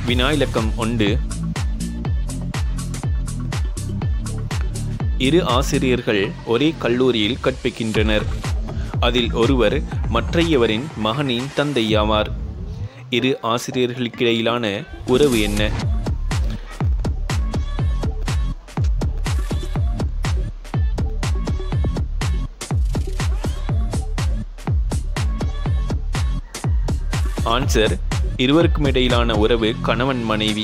வினா இலக்கம் ஒன்று இரு ஆசிரியர்கள் ஒரே கல்லூரியில் கற்பிக்கின்றனர் அதில் ஒருவர் மற்றையவரின் மகனின் தந்தையாவார் இரு ஆசிரியர்களுக்கிடையிலான உறவு என்ன ஆன்சர் இருவருக்கும் இடையிலான உறவு கணவன் மனைவி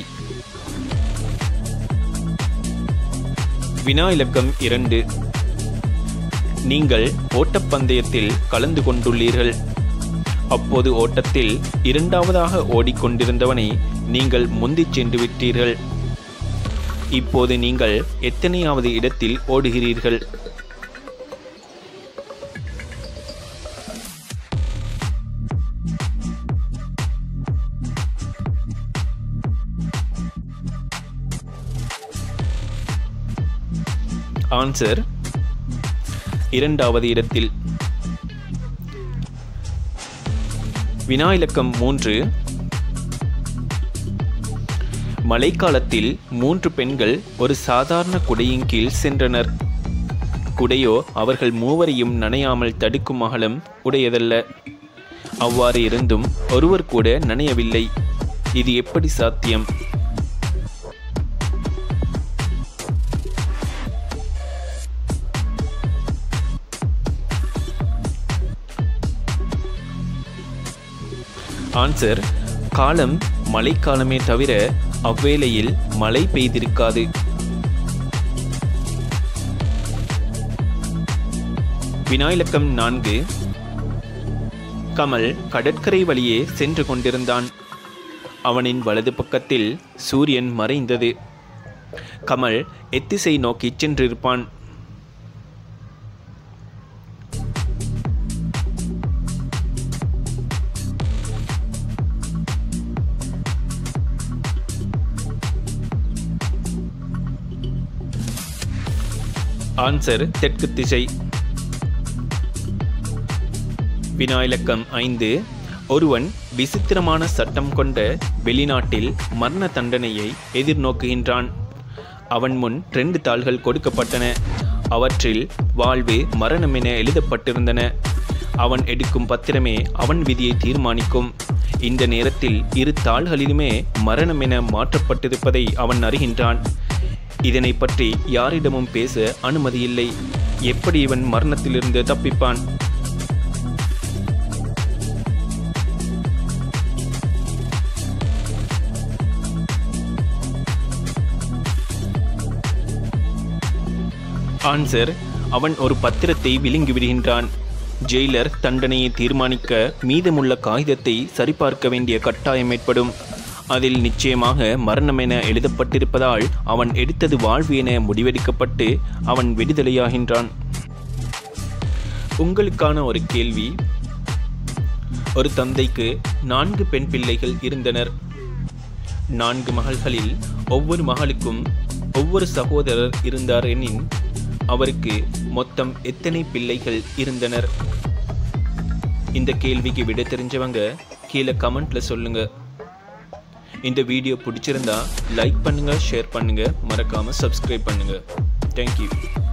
வினா இலக்கம் இரண்டு நீங்கள் ஓட்டப்பந்தயத்தில் கலந்து கொண்டுள்ளீர்கள் அப்போது ஓட்டத்தில் இரண்டாவதாக ஓடிக்கொண்டிருந்தவனை நீங்கள் முந்திச் சென்று விட்டீர்கள் இப்போது நீங்கள் எத்தனையாவது இடத்தில் ஓடுகிறீர்கள் ஆன்சர் இரண்டாவது இடத்தில் வினா இலக்கம் மூன்று மழைக்காலத்தில் மூன்று பெண்கள் ஒரு சாதாரண குடையின் கீழ் சென்றனர் குடையோ அவர்கள் மூவரையும் நனையாமல் தடுக்கும் அகலம் உடையதல்ல அவ்வாறு இருந்தும் ஒருவர் கூட நனையவில்லை இது எப்படி சாத்தியம் ஆன்சர் காலம் மழைக்காலமே தவிர அவ்வேளையில் மழை பெய்திருக்காது வினாயிலக்கம் நான்கு கமல் கடற்கரை வழியே சென்று கொண்டிருந்தான் அவனின் வலது பக்கத்தில் சூரியன் மறைந்தது கமல் எத்திசை நோக்கி சென்றிருப்பான் ஆன்சர் தெற்கு திசை வினா இலக்கம் ஐந்து ஒருவன் விசித்திரமான சட்டம் கொண்ட வெளிநாட்டில் மரண தண்டனையை எதிர்நோக்குகின்றான் அவன் முன் ரெண்டு தாள்கள் கொடுக்கப்பட்டன அவற்றில் வாழ்வு மரணம் என எழுதப்பட்டிருந்தன அவன் எடுக்கும் பத்திரமே அவன் விதியை தீர்மானிக்கும் இந்த நேரத்தில் இரு தாள்களிலுமே மரணம் என மாற்றப்பட்டிருப்பதை அவன் அறிகின்றான் இதனை பற்றி யாரிடமும் பேச அனுமதியில்லை எப்படி இவன் மரணத்திலிருந்து தப்பிப்பான் ஆன்சர் அவன் ஒரு பத்திரத்தை விழுங்கி விடுகின்றான் ஜெயிலர் தண்டனையை தீர்மானிக்க மீதமுள்ள காகிதத்தை சரிபார்க்க வேண்டிய கட்டாயம் ஏற்படும் அதில் நிச்சயமாக மரணம் என எழுதப்பட்டிருப்பதால் அவன் எடுத்தது வாழ்வு என முடிவெடுக்கப்பட்டு அவன் விடுதலையாகின்றான் உங்களுக்கான ஒரு கேள்வி ஒரு தந்தைக்கு நான்கு பெண் பிள்ளைகள் இருந்தனர் நான்கு மகள்களில் ஒவ்வொரு மகளுக்கும் ஒவ்வொரு சகோதரர் இருந்தார் எனின் அவருக்கு மொத்தம் எத்தனை பிள்ளைகள் இருந்தனர் இந்த கேள்விக்கு விட தெரிஞ்சவங்க கீழே கமெண்ட்ல சொல்லுங்க இந்த வீடியோ பிடிச்சிருந்தா லைக் பண்ணுங்க ஷேர் பண்ணுங்க மறக்காம சப்ஸ்கிரைப் பண்ணுங்க தேங்க்யூ